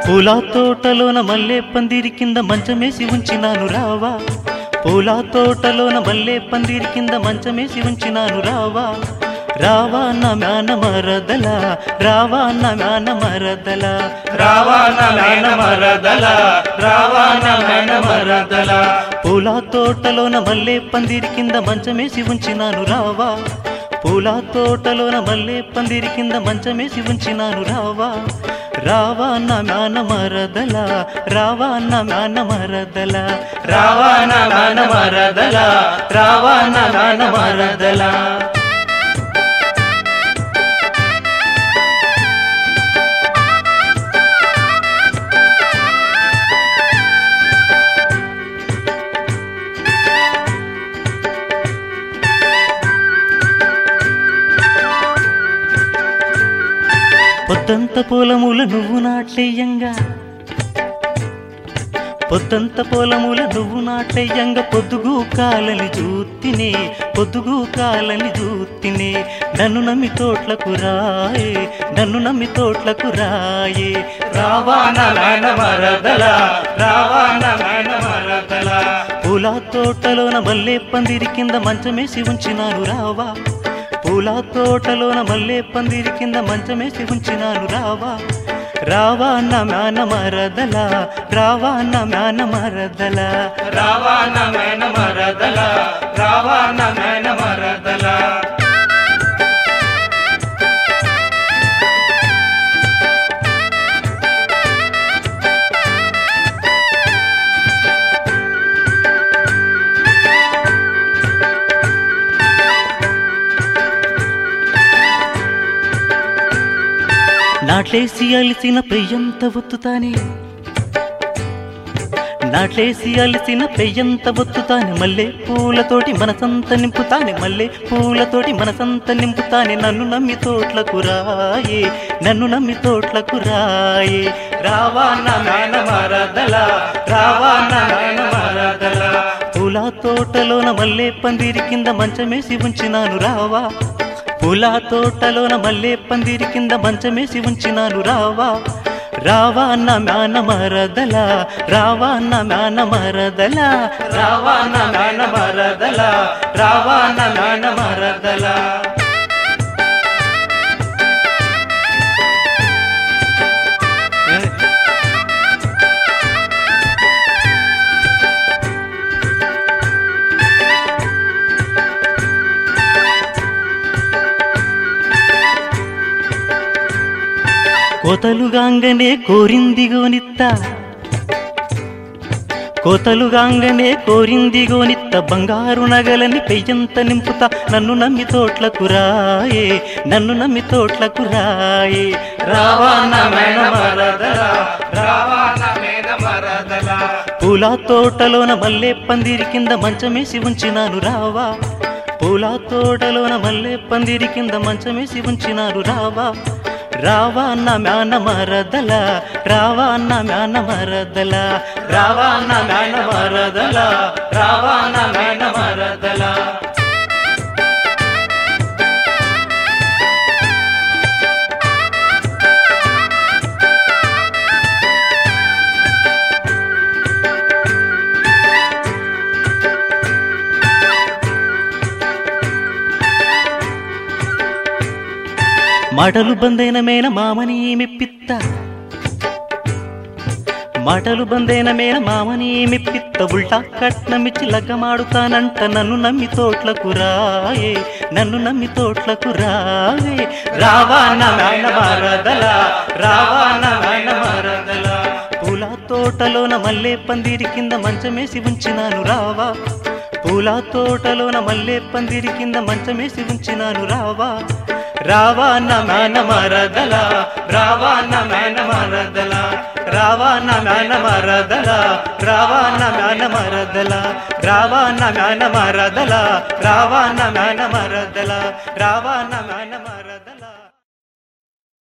పూల తోటలోన మల్లె పందిరి కింద మంచమేసి ఉంచినాను రావా పూల తోటలోన మల్లె పందిరి కింద మంచమేసి ఉంచినాను రావా రావా నా మ్యాన మరదల రావా నా మ్యాన మరదల రావణ మేన మరదల రావణ మేన మరదల పూల తోటలోన మల్లె పందిరి కింద మంచమేసి ఉంచినాను రావా పూల తోటలోన మల్లె పందిరి కింద మంచమేసి ఉంచినాను రావా రావా నా మ్యాన మరదల రావా నా మ్యాన మరదల రావణ మేన మరదల రావణ మేన మరదల పొద్దంత పొలముల నువ్వు నాట్లేయంగా పొద్దంత పొలముల నువ్వు నాట్లేయంగా పొద్దుగు కాలని చూత్తినే పొద్దుగు కాలని చూత్తినే నన్ను నమ్మి తోట్లకు రాయే నన్ను నమ్మి తోట్లకు రాయే రావణ మేన మరదల రావణ మేన మరదల పూల తోటలోన మల్లె పందిరి కింద మంచమేసి ఉంచినాను రావా పూల తోటలోన మల్లె పందిరి కింద మంచమేసి ఉంచినాను రావా రావా నా మ్యాన మరదల రావా నా మ్యాన మరదల రావణ మేన మరదల రావణ మేన మరదల నాట్లేసి అలిసిన పెయ్యంత ఒత్తుతానే నాట్లేసి అలిసిన పెయ్యంత ఒత్తుతానే మల్లె పూలతోటి మనసంత నింపుతానే మల్లె పూలతోటి మనసంత నింపుతానే నన్ను నమ్మి తోట్లకు రాయే నన్ను నమ్మి తోట్లకు రాయే రావణ మేన మరదల రావణ మేన మరదల పూల తోటలోన మల్లె పందిరి కింద మంచమేసి ఉంచినాను రావా పూల తోటలోన మల్లె పందిరి కింద మంచమేసి ఉంచినాను రావా రావా నా మ్యాన మరదల రావా నా మ్యాన మరదల రావణ మేన మరదల రావణ మేన మరదల కోతలుగాంగనే కోరింది గోనిత్త కోతలుగాంగనే కోరింది గోనిత్త బంగారు నగలని పెయ్యంత నింపుతా నన్ను నమ్మి తోట్లకు రాయే నన్ను నమ్మి తోట్లకు రాయే రావణ మేన మరదల రావణ మేన మరదల పూల తోటలోన మల్లె పందిరి కింద మంచమేసి ఉంచినాను రావా పూల తోటలోన మల్లె పందిరి కింద మంచమేసి ఉంచినాను రావా రావా నా మ్యాన మరదల రావా నా మ్యాన మరదల రావణ మేన మరదల రావణ మేన మరదల మాటలు బందైన మేన మామని మెప్పిత్త మాటలు బందైన మేన మామని మెప్పిత్త ఉల్టా కట్నమిచ్చి లగ్గమాడుతానంట నన్ను నమ్మి తోట్లకు రాయే నన్ను నమ్మి తోట్లకు రావే రావణ మేన మరదల రావణ మేన మరదల పూల తోటలోన మల్లె పందిరి కింద మంచమేసి ఉంచినాను రావా పూల తోటలోన మల్లె పందిరి కింద మంచమేసి ఉంచినాను రావా రావా నా మేన మరదల రావణ మేన మరదల రావా నా మేన మరదల రావా నా మేన మరదల రావా నా మేన మరదల రావా నా మేన మరదల రావా నా మేన మరదల